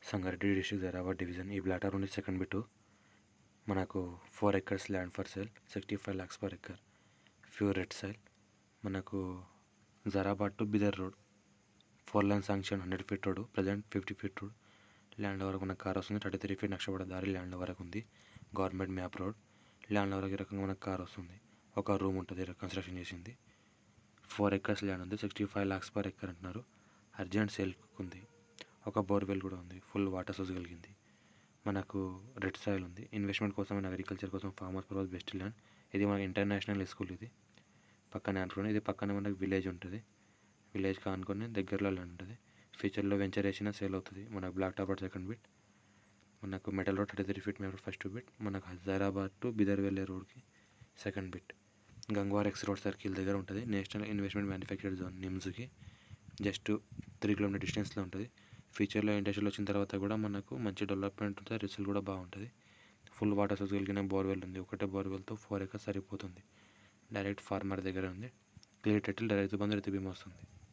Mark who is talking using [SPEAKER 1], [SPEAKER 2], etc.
[SPEAKER 1] Sangareddy district Zaheerabad division ఈ బ్లాటర్ ఉంది సెకండ్ బిట్ మనకు four acres land for sale sixty five lakhs per acre pure red soil మనకు Zaheerabad to Bidar road four line sanction hundred feet road present fifty feet road land వరకు మనకు car వస్తుంది thirty three feet నక్షపడ దారి land వరకు ఉంది government map road land వరకు ఈ రకంగా మనకు కార్ వస్తుంది ఒక రూమ్ ఉంటుంది కన్స్ట్రక్షన్ చేసింది ఫోర్ ఎకర్స్ ల్యాండ్ ఉంది sixty five lakhs per acre అంటున్నారు అర్జెంట్ సేల్ ఉంది ఒక బోర్వెల్ కూడా ఉంది ఫుల్ వాటర్ సోర్స్ కలిగింది మనకు రెడ్ సాయిల్ ఉంది ఇన్వెస్ట్మెంట్ కోసం అండ్ అగ్రికల్చర్ కోసం ఫార్మర్స్ పర్పస్ బెస్ట్ ల్యాండ్ ఇది మన ఇంటర్నేషనల్ స్కూల్ ఇది పక్కనే అనుకోండి ఇది పక్కనే మనకు విలేజ్ ఉంటుంది విలేజ్ కానుకొని దగ్గరలో ల్యాండ్ ఉంటుంది ఫ్యూచర్లో వెంచర్ వేసినా సేల్ అవుతుంది మనకు black top road second bit మనకు metal road thirty three feet metal first bit మనకు హజారాబాద్ టు బిదర్ వెళ్ళే రోడ్కి second bit Gangwar X road circle దగ్గర ఉంటుంది నేషనల్ ఇన్వెస్ట్మెంట్ మ్యానుఫ్యాక్చర్ జోన్ నిమ్స్కి జస్ట్ త్రీ కిలోమీటర్ డిస్టెన్స్లో ఉంటుంది ఫ్యూచర్లో ఇండస్ట్రీలు వచ్చిన తర్వాత కూడా మనకు మంచి డెవలప్మెంట్ ఉంటుంది రిజల్ట్ కూడా బాగుంటుంది ఫుల్ వాటర్ సోర్స్ కలిగిన బోర్వెల్ ఉంది ఒకటే బోర్వెల్తో ఫోర్ ఎకర్స్ సరిపోతుంది డైరెక్ట్ ఫార్మర్ దగ్గర ఉంది క్లియర్ టైటిల్ డైరెక్ట్ బంధు రైతు బీమా వస్తుంది